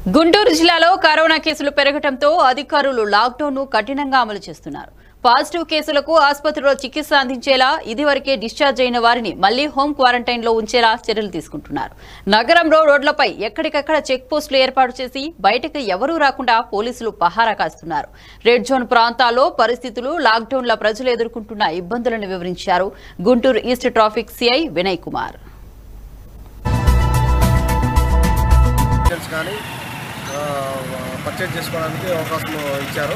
గుంటూరు జిల్లాలో కరోనా కేసులు పెరగడంతో అధికారులు లాక్డౌన్ ను కఠినంగా అమలు చేస్తున్నారు పాజిటివ్ కేసులకు ఆసుపత్రిలో చికిత్స అందించేలా ఇదివరకే డిశ్చార్జ్ అయిన వారిని మళ్లీ హోం క్వారంటైన్ లో ఉంచేలా చర్యలు తీసుకుంటున్నారు నగరంలో రోడ్లపై ఎక్కడికక్కడ చెక్ పోస్టులు ఏర్పాటు చేసి బయటకు ఎవరూ రాకుండా పోలీసులు పహారా కాస్తున్నారు రెడ్ జోన్ ప్రాంతాల్లో పరిస్థితులు లాక్డౌన్ల ప్రజలు ఎదుర్కొంటున్న ఇబ్బందులను వివరించారు Guntur east traffic CI Vinay Kumar items కానీ పర్చేజ్ చేసుకోవడానికి అవకాశం ఇచ్చారు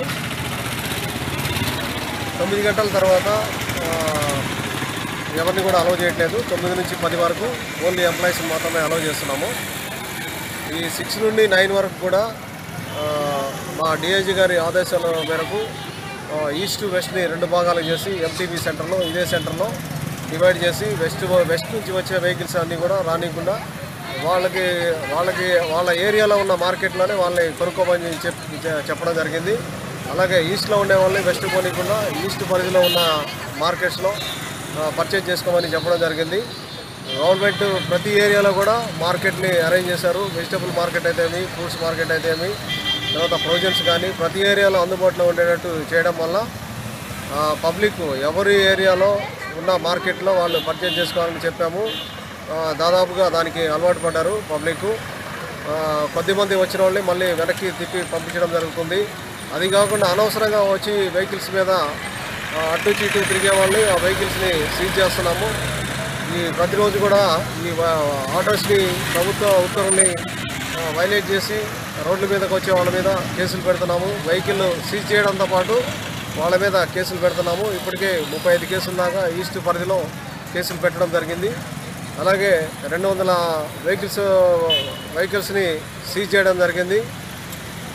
తొమ్మిది గంటల తర్వాత ఆ, ఎవరిని కూడా అలౌ చేయట్లేదు తొమ్మిది నుంచి పది వరకు ఓన్లీ ఎంప్లాయీస్ మాత్రమే అలౌ చేస్తున్నాము ఈ సిక్స్ నుండి నైన్ వరకు కూడా ఆ, మా డిఐజీ గారి ఆదేశాల మేరకు ఆ, ఈస్ట్ వెస్ట్ని రెండు భాగాలు చేసి ఎంటీబీ సెంటర్లో ఇదే సెంటర్లో డివైడ్ చేసి వెస్ట్ వెస్ట్ నుంచి వచ్చే వెహికల్స్ అన్నీ కూడా రానియకుండా వాళ్ళకి వాళ్ళకి వాళ్ళ ఏరియాలో ఉన్న మార్కెట్లోనే వాళ్ళని కొనుక్కోమని చెప్ చెప్పడం జరిగింది అలాగే ఈస్ట్లో ఉండే వాళ్ళని వెస్ట్ పోనీయకుండా ఈస్ట్ పరిధిలో ఉన్న మార్కెట్స్లో పర్చేజ్ చేసుకోమని చెప్పడం జరిగింది గవర్నమెంట్ ప్రతి ఏరియాలో కూడా మార్కెట్ని అరేంజ్ చేశారు వెజిటబుల్ మార్కెట్ అయితేమి ఫ్రూట్స్ మార్కెట్ అయితేమి తర్వాత ప్రొవిజన్స్ కానీ ప్రతి ఏరియాలో అందుబాటులో ఉండేటట్టు చేయడం వల్ల ఆ, పబ్లిక్ ఎవరి ఏరియాలో ఉన్న మార్కెట్లో వాళ్ళు పర్చేజ్ చేసుకోవాలని చెప్పాము ఆ, దాదాపుగా దానికి అలవాటు పడ్డారు పబ్లిక్ ఆ, కొద్దిమంది వచ్చిన వాళ్ళని మళ్ళీ వెనక్కి తిప్పి పంపించడం జరుగుతుంది అది కాకుండా అనవసరంగా వచ్చి వెహికల్స్ మీద ఆ, అటు ఇటు ఇటు తిరిగే వాళ్ళని ఆ వెహికల్స్ని సీజ్ చేస్తున్నాము ఈ ప్రతిరోజు కూడా ఈ వా- ఆటోస్ని ప్రభుత్వ ఉత్తర్వుల్ని ఆ, వైలేట్ చేసి రోడ్ల మీదకి వచ్చే వాళ్ళ మీద కేసులు పెడుతున్నాము వెహికల్ సీజ్ చేయడంతో పాటు వాళ్ళ మీద కేసులు పెడుతున్నాము ఇప్పటికే ముప్పై ఐదు కేసుల దాకా ఈస్ట్ పరిధిలో కేసులు పెట్టడం జరిగింది అలాగే రెండు వందల వెహికల్స్ వెహికల్స్ని సీజ్ చేయడం జరిగింది